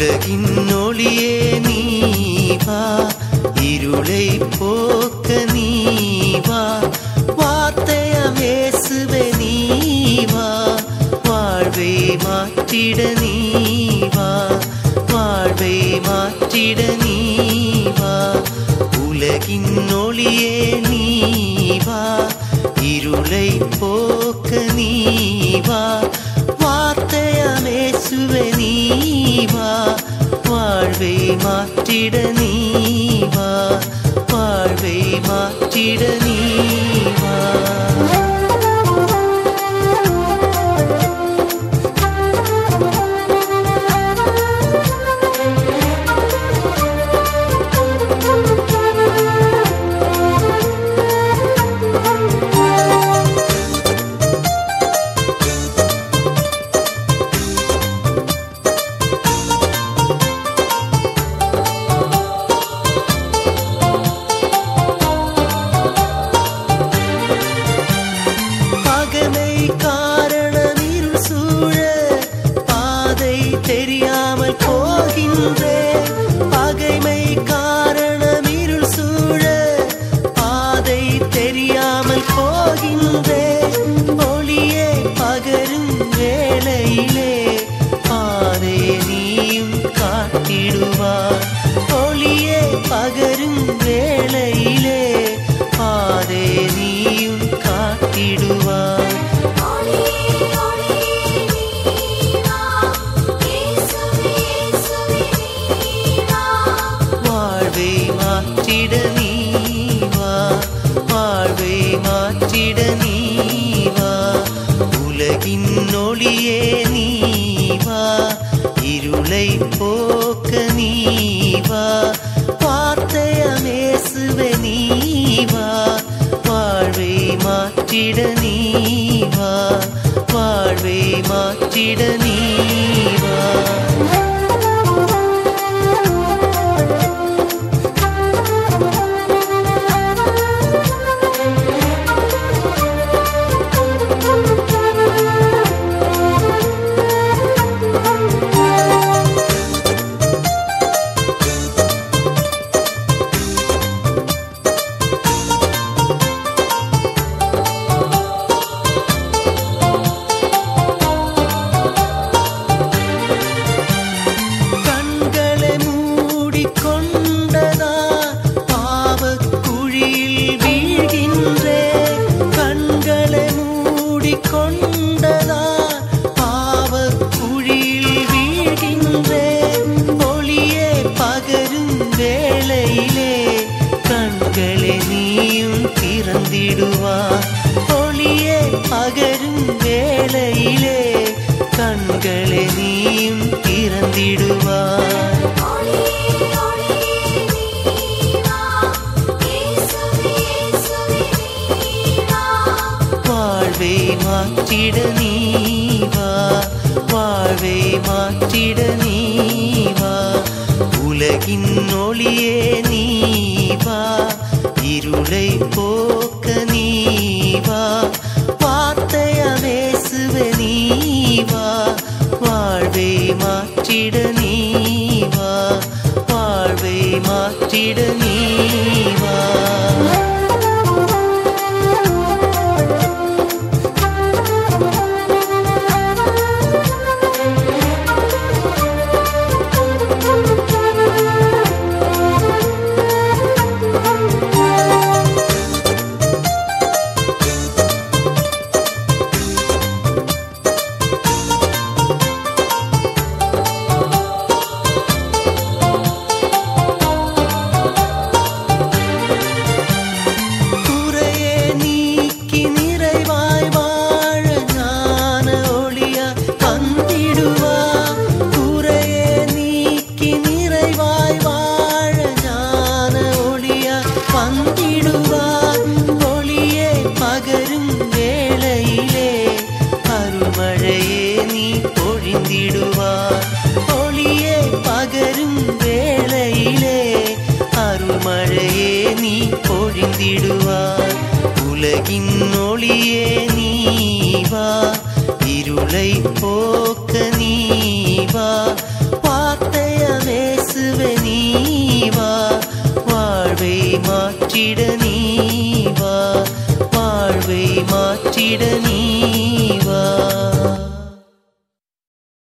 உலகின் ஒளியே நீ வா இருளை போக்க நீ வா வார்த்தையம் இயேசுவே நீ வா வாழ்வை மாற்றிட நீ வா வாழ்வை மாற்றிட நீ வா உலகின் ஒளியே நீ வா இருளை போக்க நீ வா வார்த்தையம் இயேசுவே நீ வா வாழ்வை மாற்றிட நீ வா வாழ்வை மாற்றிட நீ வா பகமை காரணம் இருள் சூழ பாதை தெரியாமல் போகின்றேன் பகைமை காரணம் இருள் சூழ பாதை தெரியாமல் போகின்றேன் ஒளியே பகரும் வேளையிலே பாதையை நீயும் காட்டிடுவார் ஒளியே பகரும் வேளையிலே பாதையை நீயும் காட்டிடுவார் ஒளியே ஒளியே நீவா இயேசுவே இயேசுவே நீவா வாழ்வை மாற்றிட நீ வா வாழ்வை மாற்றிட நீ வா உலகின் ஒளியே நீ வா இருளை போக்க நீ வா வார்த்தையம் இயேசுவே நீ வா வாழ்வை மாற்றிட நீ வா வாழ்வை மாற்றிட நீ வா கண்களை மூடிக்கொண்டதா பாவக் குழியில் வீழ்கின்றேன் கண்களை மூடிக்கொண்டதா பாவக் குழியில் வீழ்கின்றேன் ஒளியே பகரும் வேளையிலே கண்களை நீயும் திறந்திடுவார் ஒளியே பகரும் வேளையிலே கண்களை நீயும் திறந்திடுவார் ஒளியே ஒளியே நீவா இயேசுவே இயேசுவே நீவா வாழ்வை மாற்றிட நீ வா வாழ்வை மாற்றிட நீ வா உலகின் ஒளியே நீ வா இருளை போக்க நீ வா வார்த்தையம் இயேசுவே நீ வா வாழ்வை மாற்றிட நீ வா வாழ்வை மாற்றிட நீ வா குறையே நீக்கி நிறைவாய் வாழ ஞான ஒளியா வந்திடுவா குறையே நீக்கி நிறைவாய் வாழ ஞான ஒளியா வந்திடுவா ஒளியே பகரும் வேளையிலே அருள்மழையே நீ பொழிந்திடுவார் ஒளியே பகரும் வேளையிலே அருள்மழையே நீ பொழிந்திடுவார் உலகின் ஒளியே நீ வா இருளை போக்க நீ வா வார்த்தைய நீவா வாழ்வை மாற்றிட நீவா வாழ்வை மாற்றிட நீ